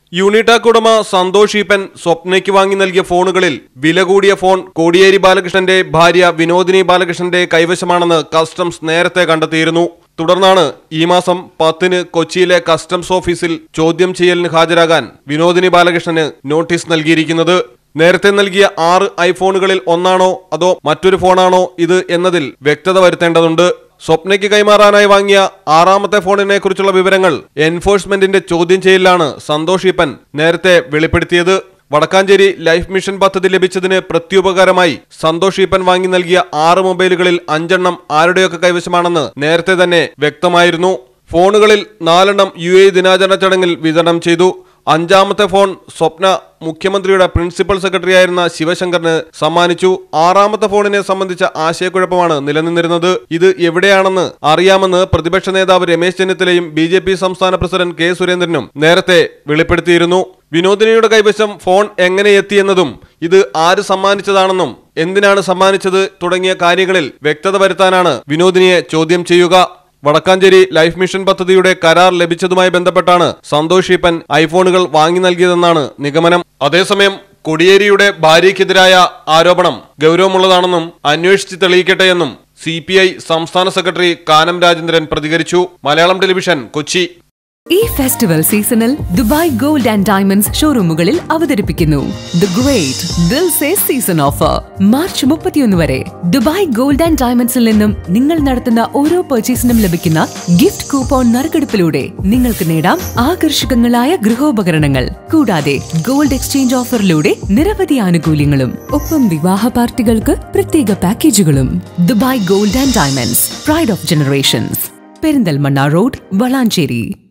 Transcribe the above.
യൂണിടാക് ഉടമ സന്തോഷ് ഈപ്പൻ സ്വപ്നയ്ക്ക് വാങ്ങി നൽകിയ ഫോണുകളിൽ വില കൂടിയ ഫോൺ കോടിയേരി ബാലകൃഷ്ണന്റെ ഭാര്യ വിനോദിനി ബാലകൃഷ്ണന്റെ കൈവശമാണെന്ന് കസ്റ്റംസ് നേരത്തെ കണ്ടെത്തിയിരുന്നു തുടർന്നാണ് ഈ മാസം പത്തിന് കൊച്ചിയിലെ കസ്റ്റംസ് ഓഫീസിൽ ചോദ്യം ചെയ്യലിന് ഹാജരാകാൻ വിനോദിനി ബാലകൃഷ്ണന് നോട്ടീസ് നൽകിയിരിക്കുന്നത് നേരത്തെ നൽകിയ ആറ് ഐഫോണുകളിൽ ഒന്നാണോ അതോ മറ്റൊരു ഫോണാണോ ഇത് എന്നതിൽ വ്യക്തത വരുത്തേണ്ടതുണ്ട് സ്വപ്നയ്ക്ക് കൈമാറാനായി വാങ്ങിയ ആറാമത്തെ ഫോണിനെ കുറിച്ചുള്ള വിവരങ്ങൾ എൻഫോഴ്സ്മെന്റിന്റെ ചോദ്യം ചെയ്യലിലാണ് സന്തോഷ് ഈപ്പൻ നേരത്തെ വെളിപ്പെടുത്തിയത് വടക്കാഞ്ചേരി ലൈഫ് മിഷൻ പദ്ധതി ലഭിച്ചതിന് പ്രത്യുപകാരമായി സന്തോഷ് ഈപ്പൻ വാങ്ങി നൽകിയ ആറ് മൊബൈലുകളിൽ അഞ്ചെണ്ണം ആരുടെയൊക്കെ കൈവശമാണെന്ന് നേരത്തെ തന്നെ വ്യക്തമായിരുന്നു ഫോണുകളിൽ നാലെണ്ണം യു എ ദിനാചരണ ചടങ്ങിൽ വിതരണം ചെയ്തു അഞ്ചാമത്തെ ഫോൺ സ്വപ്ന മുഖ്യമന്ത്രിയുടെ പ്രിൻസിപ്പൽ സെക്രട്ടറിയായിരുന്ന ശിവശങ്കറിന് സമ്മാനിച്ചു ആറാമത്തെ ഫോണിനെ സംബന്ധിച്ച ആശയക്കുഴപ്പമാണ് നിലനിന്നിരുന്നത് ഇത് എവിടെയാണെന്ന് അറിയാമെന്ന് പ്രതിപക്ഷ നേതാവ് രമേശ് ചെന്നിത്തലയും ബി ജെ പി സംസ്ഥാന പ്രസിഡന്റ് കെ സുരേന്ദ്രനും നേരത്തെ വെളിപ്പെടുത്തിയിരുന്നു വിനോദിനിയുടെ കൈവശം ഫോൺ എങ്ങനെ എത്തിയെന്നതും ഇത് ആര് സമ്മാനിച്ചതാണെന്നും എന്തിനാണ് സമ്മാനിച്ചത് തുടങ്ങിയ കാര്യങ്ങളിൽ വ്യക്തത വരുത്താനാണ് വിനോദിനിയെ ചോദ്യം ചെയ്യുക വടക്കാഞ്ചേരി ലൈഫ് മിഷൻ പദ്ധതിയുടെ കരാർ ലഭിച്ചതുമായി ബന്ധപ്പെട്ടാണ് സന്തോഷ് ഈപ്പൻ ഐഫോണുകൾ വാങ്ങി നൽകിയതെന്നാണ് നിഗമനം അതേസമയം കൊടിയേരിയുടെ ഭാര്യയ്ക്കെതിരായ ആരോപണം ഗൗരവമുള്ളതാണെന്നും അന്വേഷിച്ച് തെളിയിക്കട്ടെ എന്നും സി സംസ്ഥാന സെക്രട്ടറി കാനം രാജേന്ദ്രൻ പ്രതികരിച്ചു മലയാളം ടെലിവിഷൻ കൊച്ചി ഈ ഫെസ്റ്റിവൽ സീസണിൽ ദുബായ് ഗോൾഡ് ആൻഡ് ഡയമണ്ട്സ് ഷോറൂമുകളിൽ അവതരിപ്പിക്കുന്നു the great Dilse season offer March മുപ്പത്തിയൊന്ന് വരെ ദുബായ് ഗോൾഡ് ആൻഡ് ഡയമണ്ട്സിൽ നിന്നും നിങ്ങൾ നടത്തുന്ന ഓരോ പർച്ചേസിനും ലഭിക്കുന്ന ഗിഫ്റ്റ് കൂപ്പോൺ നറുക്കെടുപ്പിലൂടെ നിങ്ങൾക്ക് നേടാം ആകർഷകങ്ങളായ ഗൃഹോപകരണങ്ങൾ കൂടാതെ ഗോൾഡ് എക്സ്ചേഞ്ച് ഓഫറിലൂടെ നിരവധി ആനുകൂല്യങ്ങളും ഒപ്പം വിവാഹ പാർട്ടികൾക്ക് പ്രത്യേക പാക്കേജുകളും Dubai gold and diamonds pride of generations Perinthalmanna road Valanchery